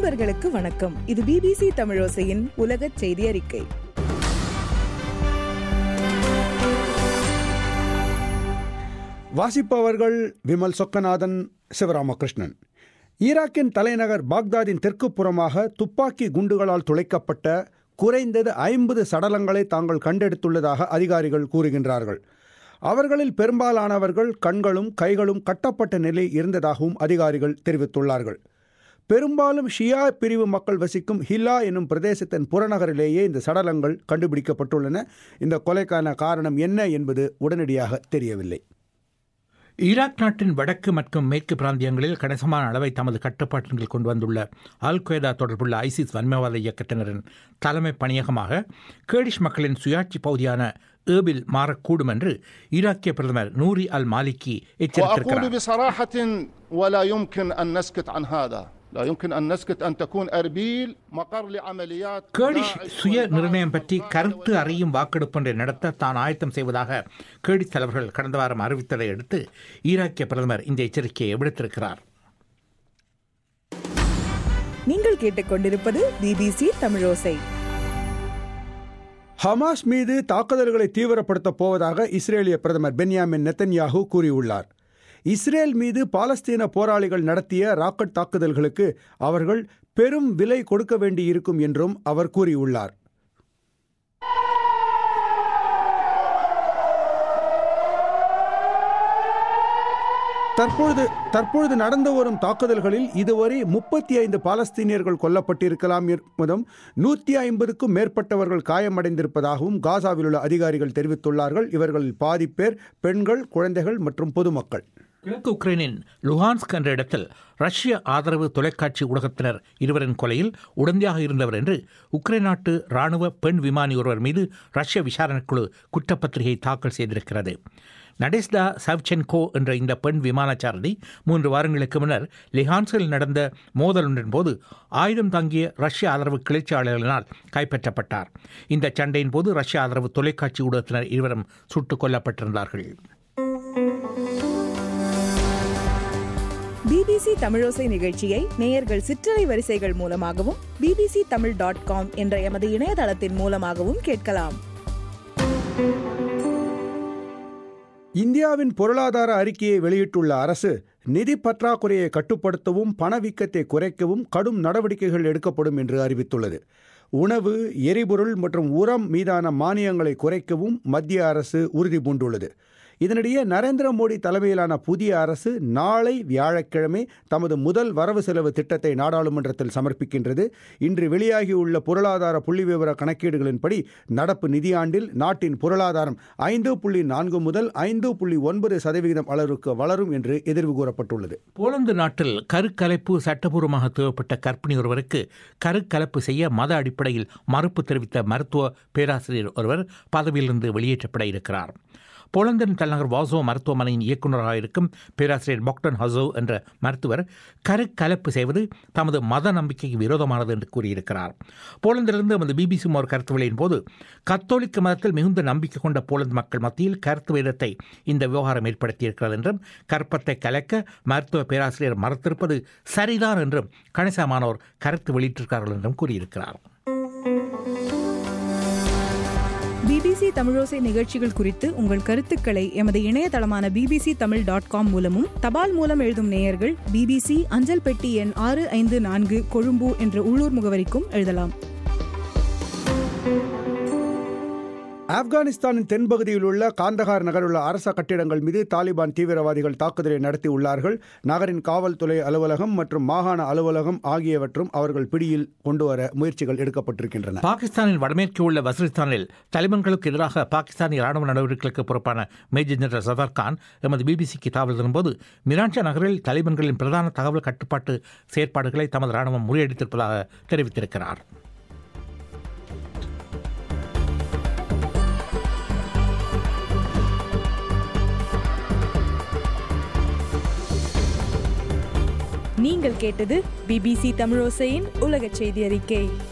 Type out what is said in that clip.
நண்பர்களுக்கு வணக்கம் இது பிபிசி தமிழோசையின் உலக செய்தி அறிக்கை வாசிப்பவர்கள் விமல் சொக்கநாதன் சிவராமகிருஷ்ணன் ஈராக்கின் தலைநகர் பாக்தாதின் தெற்கு புறமாக துப்பாக்கி குண்டுகளால் துளைக்கப்பட்ட குறைந்தது ஐம்பது சடலங்களை தாங்கள் கண்டெடுத்துள்ளதாக அதிகாரிகள் கூறுகின்றார்கள் அவர்களில் பெரும்பாலானவர்கள் கண்களும் கைகளும் கட்டப்பட்ட நிலை இருந்ததாகவும் அதிகாரிகள் தெரிவித்துள்ளார்கள் பெரும்பாலும் ஷியா பிரிவு மக்கள் வசிக்கும் ஹில்லா என்னும் பிரதேசத்தின் புறநகரிலேயே இந்த சடலங்கள் கண்டுபிடிக்கப்பட்டுள்ளன இந்த கொலைக்கான காரணம் என்ன என்பது உடனடியாக தெரியவில்லை ஈராக் நாட்டின் வடக்கு மற்றும் மேற்கு பிராந்தியங்களில் கணிசமான அளவை தமது கட்டுப்பாட்டில் கொண்டு வந்துள்ள அல் கொய்தா தொடர்புள்ள ஐசிஸ் வன்மவாத இயக்கத்தினரின் தலைமை பணியகமாக கேடிஷ் மக்களின் சுயாட்சி பகுதியான ஏபில் மாறக்கூடும் என்று ஈராக்கிய பிரதமர் நூரி அல் மாலிக்கி وأقول எச்சரித்திருக்கிறார் بصراحة ولا يمكن أن نسكت عن هذا لا يمكن أن نسكت أن تكون أربيل مقر لعمليات கேடிஷ் داعش சுய والبعث நிர்ணயம் பற்றி والقاعدة கருத்து அறியும் வாக்கெடுப்பு ஒன்றை நடத்த தான் ஆயத்தம் செய்வதாக கேடிஷ் தலைவர்கள் கடந்த வாரம் அறிவித்ததை அடுத்து ஈராக்கிய பிரதமர் இந்த எச்சரிக்கையை விடுத்திருக்கிறார் நீங்கள் கேட்டுக்கொண்டிருப்பது பிபிசி தமிழோசை ஹமாஸ் மீது தாக்குதல்களை தீவிரப்படுத்தப் போவதாக இஸ்ரேலிய பிரதமர் பென்யாமின் நெத்தன்யாகு கூறியுள்ளார் இஸ்ரேல் மீது பாலஸ்தீன போராளிகள் நடத்திய ராக்கெட் தாக்குதல்களுக்கு அவர்கள் பெரும் விலை கொடுக்க வேண்டியிருக்கும் என்றும் அவர் கூறியுள்ளார் தற்பொழுது தற்பொழுது நடந்து வரும் தாக்குதல்களில் இதுவரை முப்பத்தி ஐந்து பாலஸ்தீனியர்கள் கொல்லப்பட்டிருக்கலாம் என்பதும் நூற்றி ஐம்பதுக்கும் மேற்பட்டவர்கள் காயமடைந்திருப்பதாகவும் காசாவில் உள்ள அதிகாரிகள் தெரிவித்துள்ளார்கள் இவர்களில் பாதி பேர் பெண்கள் குழந்தைகள் மற்றும் பொதுமக்கள் கிழக்கு உக்ரைனின் லுஹான்ஸ்க் என்ற இடத்தில் ரஷ்ய ஆதரவு தொலைக்காட்சி ஊடகத்தினர் இருவரின் கொலையில் உடந்தையாக இருந்தவர் என்று உக்ரைன் நாட்டு ராணுவ பெண் விமானி ஒருவர் மீது ரஷ்ய விசாரணைக்குழு குற்றப்பத்திரிகை தாக்கல் செய்திருக்கிறது நடேஸ்டா சவ்சென்கோ என்ற இந்த பெண் விமானச்சாரதி மூன்று வாரங்களுக்கு முன்னர் லிஹான்ஸில் நடந்த மோதல் ஒன்றின் போது ஆயுதம் தாங்கிய ரஷ்ய ஆதரவு கிளர்ச்சியாளர்களினால் கைப்பற்றப்பட்டார் இந்த சண்டையின் போது ரஷ்ய ஆதரவு தொலைக்காட்சி ஊடகத்தினர் இருவரும் சுட்டுக் கொல்லப்பட்டிருந்தார்கள் பிபிசி தமிழோசை நிகழ்ச்சியை நேயர்கள் சிற்றலை வரிசைகள் மூலமாகவும் பிபிசி தமிழ் டாட் காம் என்ற எமது இணையதளத்தின் மூலமாகவும் கேட்கலாம் இந்தியாவின் பொருளாதார அறிக்கையை வெளியிட்டுள்ள அரசு நிதி பற்றாக்குறையை கட்டுப்படுத்தவும் பணவீக்கத்தை குறைக்கவும் கடும் நடவடிக்கைகள் எடுக்கப்படும் என்று அறிவித்துள்ளது உணவு எரிபொருள் மற்றும் உரம் மீதான மானியங்களை குறைக்கவும் மத்திய அரசு உறுதி பூண்டுள்ளது இதனிடையே நரேந்திர மோடி தலைமையிலான புதிய அரசு நாளை வியாழக்கிழமை தமது முதல் வரவு செலவு திட்டத்தை நாடாளுமன்றத்தில் சமர்ப்பிக்கின்றது இன்று வெளியாகியுள்ள பொருளாதார புள்ளிவிவர கணக்கீடுகளின்படி நடப்பு நிதியாண்டில் நாட்டின் பொருளாதாரம் ஐந்து புள்ளி நான்கு முதல் ஐந்து புள்ளி ஒன்பது சதவிகிதம் அளவிற்கு வளரும் என்று எதிர்வு கூறப்பட்டுள்ளது போலந்து நாட்டில் கருக்கலைப்பு சட்டபூர்வமாக தேவைப்பட்ட கர்ப்பிணி ஒருவருக்கு கருக்கலைப்பு செய்ய மத அடிப்படையில் மறுப்பு தெரிவித்த மருத்துவ பேராசிரியர் ஒருவர் பதவியிலிருந்து வெளியேற்றப்பட இருக்கிறார் போலந்தின் தலைநகர் வாசோ மருத்துவமனையின் இயக்குநராக இருக்கும் பேராசிரியர் பாக்டன் ஹசோ என்ற மருத்துவர் கருக்கலப்பு செய்வது தமது மத நம்பிக்கைக்கு விரோதமானது என்று கூறியிருக்கிறார் போலந்திலிருந்து நமது பிபிசி ஒரு கருத்து வெளியின் போது கத்தோலிக்க மதத்தில் மிகுந்த நம்பிக்கை கொண்ட போலந்து மக்கள் மத்தியில் கருத்து வேதத்தை இந்த விவகாரம் ஏற்படுத்தியிருக்கிறது என்றும் கற்பத்தை கலக்க மருத்துவ பேராசிரியர் மறுத்திருப்பது சரிதான் என்றும் கணிசமானோர் கருத்து வெளியிட்டிருக்கிறார்கள் என்றும் கூறியிருக்கிறார் பிபிசி தமிழோசை நிகழ்ச்சிகள் குறித்து உங்கள் கருத்துக்களை எமது இணையதளமான பிபிசி தமிழ் டாட் காம் மூலமும் தபால் மூலம் எழுதும் நேயர்கள் பிபிசி அஞ்சல் பெட்டி எண் ஆறு ஐந்து நான்கு கொழும்பு என்ற உள்ளூர் முகவரிக்கும் எழுதலாம் ஆப்கானிஸ்தானின் தென்பகுதியில் உள்ள காந்தகார் நகரில் உள்ள அரச கட்டிடங்கள் மீது தாலிபான் தீவிரவாதிகள் தாக்குதலை நடத்தியுள்ளார்கள் நகரின் காவல்துறை அலுவலகம் மற்றும் மாகாண அலுவலகம் ஆகியவற்றும் அவர்கள் பிடியில் கொண்டுவர முயற்சிகள் எடுக்கப்பட்டிருக்கின்றன பாகிஸ்தானின் வடமேற்கு உள்ள வசிரிஸ்தானில் தலிபான்களுக்கு எதிராக பாகிஸ்தானிய ராணுவ நடவடிக்கைகளுக்கு பொறுப்பான மேஜர் ஜெனரல் சதார் கான் எமது பிபிசிக்கு தகவல் தரும்போது மிரான்ஷா நகரில் தலிபான்களின் பிரதான தகவல் கட்டுப்பாட்டு செயற்பாடுகளை தமது ராணுவம் முறியடித்திருப்பதாக தெரிவித்திருக்கிறார் நீங்கள் கேட்டது பிபிசி தமிழோசையின் உலக செய்தி அறிக்கை